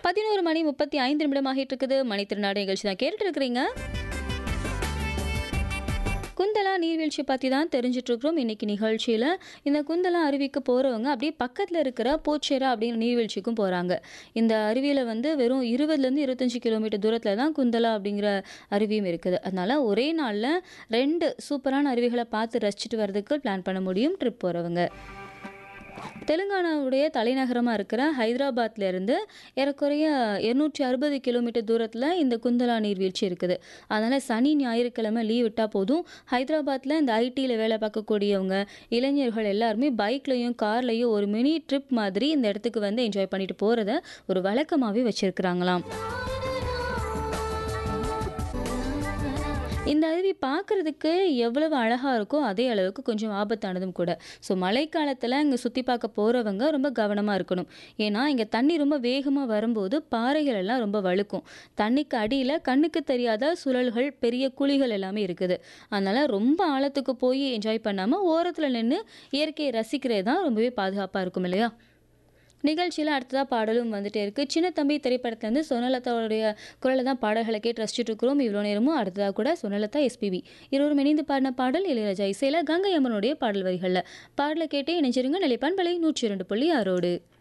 பதினோரு மணி முப்பத்தி ஐந்து நிமிடம் ஆகிட்டு இருக்குது மணித்திருநாடு நிகழ்ச்சி தான் கேட்டுட்டு இருக்கிறீங்க குந்தலா நீர்வீழ்ச்சி பற்றி தான் தெரிஞ்சிட்டு இருக்கிறோம் இன்னைக்கு நிகழ்ச்சியில் இந்த குந்தலா அருவிக்கு போகிறவங்க அப்படியே பக்கத்தில் இருக்கிற போச்சேரா அப்படிங்கிற நீர்வீழ்ச்சிக்கும் போகிறாங்க இந்த அருவியில் வந்து வெறும் இருபதுலேருந்து இருபத்தஞ்சி கிலோமீட்டர் தூரத்தில் தான் குந்தலா அப்படிங்கிற அருவியும் இருக்குது அதனால ஒரே நாளில் ரெண்டு சூப்பரான அருவிகளை பார்த்து ரசிச்சுட்டு வர்றதுக்கு பிளான் பண்ண முடியும் ட்ரிப் போகிறவங்க தெலுங்கானாவுடைய தலைநகரமாக இருக்கிற ஹைதராபாத்ல இருந்து ஏறக்குறைய இருநூற்றி அறுபது கிலோமீட்டர் தூரத்தில் இந்த குந்தலா நீர்வீழ்ச்சி இருக்குது அதனால் சனி ஞாயிற்றுக்கிழமை லீவ் விட்டால் போதும் ஹைதராபாத்தில் இந்த ஐடியில் வேலை பார்க்கக்கூடியவங்க இளைஞர்கள் எல்லாருமே பைக்லையும் கார்லையும் ஒரு மினி ட்ரிப் மாதிரி இந்த இடத்துக்கு வந்து என்ஜாய் பண்ணிட்டு போகிறத ஒரு வழக்கமாகவே வச்சுருக்குறாங்களாம் இந்த அருவி பார்க்குறதுக்கு எவ்வளவு அழகாக இருக்கோ அதே அளவுக்கு கொஞ்சம் ஆபத்தானதும் கூட ஸோ மழைக்காலத்தில் இங்கே சுற்றி பார்க்க போகிறவங்க ரொம்ப கவனமாக இருக்கணும் ஏன்னா இங்கே தண்ணி ரொம்ப வேகமாக வரும்போது பாறைகள் எல்லாம் ரொம்ப வழுக்கும் தண்ணிக்கு அடியில் கண்ணுக்கு தெரியாத சுழல்கள் பெரிய குழிகள் எல்லாமே இருக்குது அதனால் ரொம்ப ஆழத்துக்கு போய் என்ஜாய் பண்ணாமல் ஓரத்தில் நின்று இயற்கையை ரசிக்கிறது தான் ரொம்பவே பாதுகாப்பாக இருக்கும் இல்லையா நிகழ்ச்சியில் அடுத்ததாக பாடலும் வந்துட்டே இருக்கு சின்ன தம்பி திரைப்படத்துலேருந்து சுனலதாவுடைய குரலை தான் பாடல்களை கேட்டு ரசிச்சுட்டு இருக்கிறோம் இவ்வளோ நேரமும் அடுத்ததாக கூட சுனலதா எஸ்பிபி இருவரும் இணைந்து பாடின பாடல் இளையராஜா இசையில் கங்கை அம்மனுடைய பாடல் வரிகளில் பாடலை கேட்டே இணைஞ்சிருங்க நிலைப்பான்பலை நூற்றி இரண்டு புள்ளி ஆறோடு